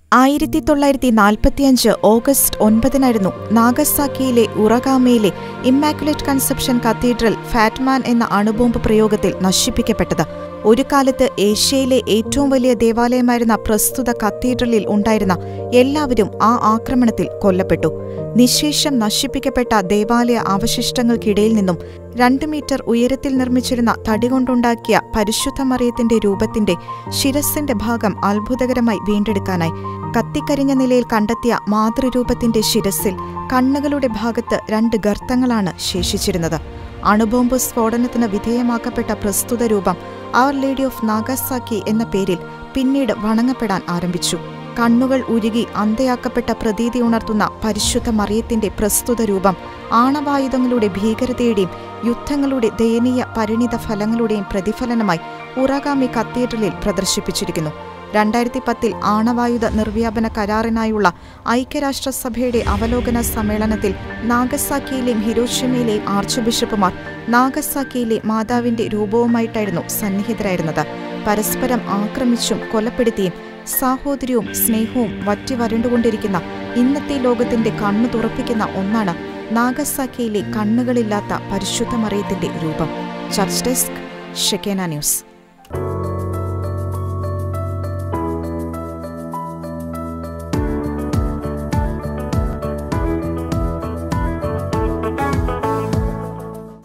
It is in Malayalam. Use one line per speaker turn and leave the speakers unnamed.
ആയിരത്തി തൊള്ളായിരത്തി നാൽപ്പത്തിയഞ്ച് ഓഗസ്റ്റ് ഒൻപതിനായിരുന്നു നാഗസാക്കിയിലെ ഉറഗാമയിലെ ഇമ്മാക്കുലേറ്റ് കൺസെപ്ഷൻ കത്തീഡ്രൽ ഫാറ്റ്മാൻ എന്ന അണുബോംബ് പ്രയോഗത്തിൽ നശിപ്പിക്കപ്പെട്ടത് ഒരു കാലത്ത് ഏഷ്യയിലെ ഏറ്റവും വലിയ ദേവാലയമായിരുന്ന പ്രസ്തുത കത്തീഡ്രലിൽ ഉണ്ടായിരുന്ന എല്ലാവരും ആ ആക്രമണത്തിൽ കൊല്ലപ്പെട്ടു നിശേഷം നശിപ്പിക്കപ്പെട്ട ദേവാലയ അവശിഷ്ടങ്ങൾക്കിടയിൽ നിന്നും രണ്ട് മീറ്റർ ഉയരത്തിൽ നിർമ്മിച്ചിരുന്ന തടികൊണ്ടുണ്ടാക്കിയ പരിശുദ്ധ മറിയത്തിന്റെ രൂപത്തിന്റെ ശിരസിന്റെ ഭാഗം അത്ഭുതകരമായി വീണ്ടെടുക്കാനായി കത്തിക്കരിഞ്ഞ നിലയിൽ കണ്ടെത്തിയ മാതൃരൂപത്തിന്റെ ശിരസിൽ കണ്ണുകളുടെ ഭാഗത്ത് രണ്ട് ഗർത്തങ്ങളാണ് ശേഷിച്ചിരുന്നത് അണുബോംബ് സ്ഫോടനത്തിന് വിധേയമാക്കപ്പെട്ട പ്രസ്തുത രൂപം അവർ ലേഡി ഓഫ് നാഗസാക്കി എന്ന പേരിൽ പിന്നീട് വണങ്ങപ്പെടാൻ ആരംഭിച്ചു കണ്ണുകൾ ഉരുകി അന്തയാക്കപ്പെട്ട പ്രതീതി ഉണർത്തുന്ന പരിശുദ്ധ മറിയത്തിന്റെ പ്രസ്തുത രൂപം ആണവായുധങ്ങളുടെ ഭീകരതയുടെയും യുദ്ധങ്ങളുടെ ദയനീയ പരിണിത ഫലങ്ങളുടെയും പ്രതിഫലനമായി ഉറഗാമി കത്തീഡ്രലിൽ പ്രദർശിപ്പിച്ചിരിക്കുന്നു രണ്ടായിരത്തി പത്തിൽ ആണവായുധ നിർവ്യാപന കരാറിനായുള്ള ഐക്യരാഷ്ട്രസഭയുടെ അവലോകന സമ്മേളനത്തിൽ നാഗസാക്കിയിലെയും ഹിരോഷിമയിലെയും ആർച്ച് ബിഷപ്പുമാർ നാഗസാക്കിയിലെ മാതാവിന്റെ രൂപവുമായിട്ടായിരുന്നു സന്നിഹിതരായിരുന്നത് പരസ്പരം ആക്രമിച്ചും കൊലപ്പെടുത്തിയും സാഹോദര്യവും സ്നേഹവും വറ്റി വരണ്ടുകൊണ്ടിരിക്കുന്ന ഇന്നത്തെ ലോകത്തിന്റെ കണ്ണു തുറപ്പിക്കുന്ന ഒന്നാണ് നാഗസാക്കിയിലെ കണ്ണുകളില്ലാത്ത പരിശുദ്ധ മറിയത്തിന്റെ രൂപം ചർച്ച് ഡെസ്ക് ഷെക്കേന ന്യൂസ്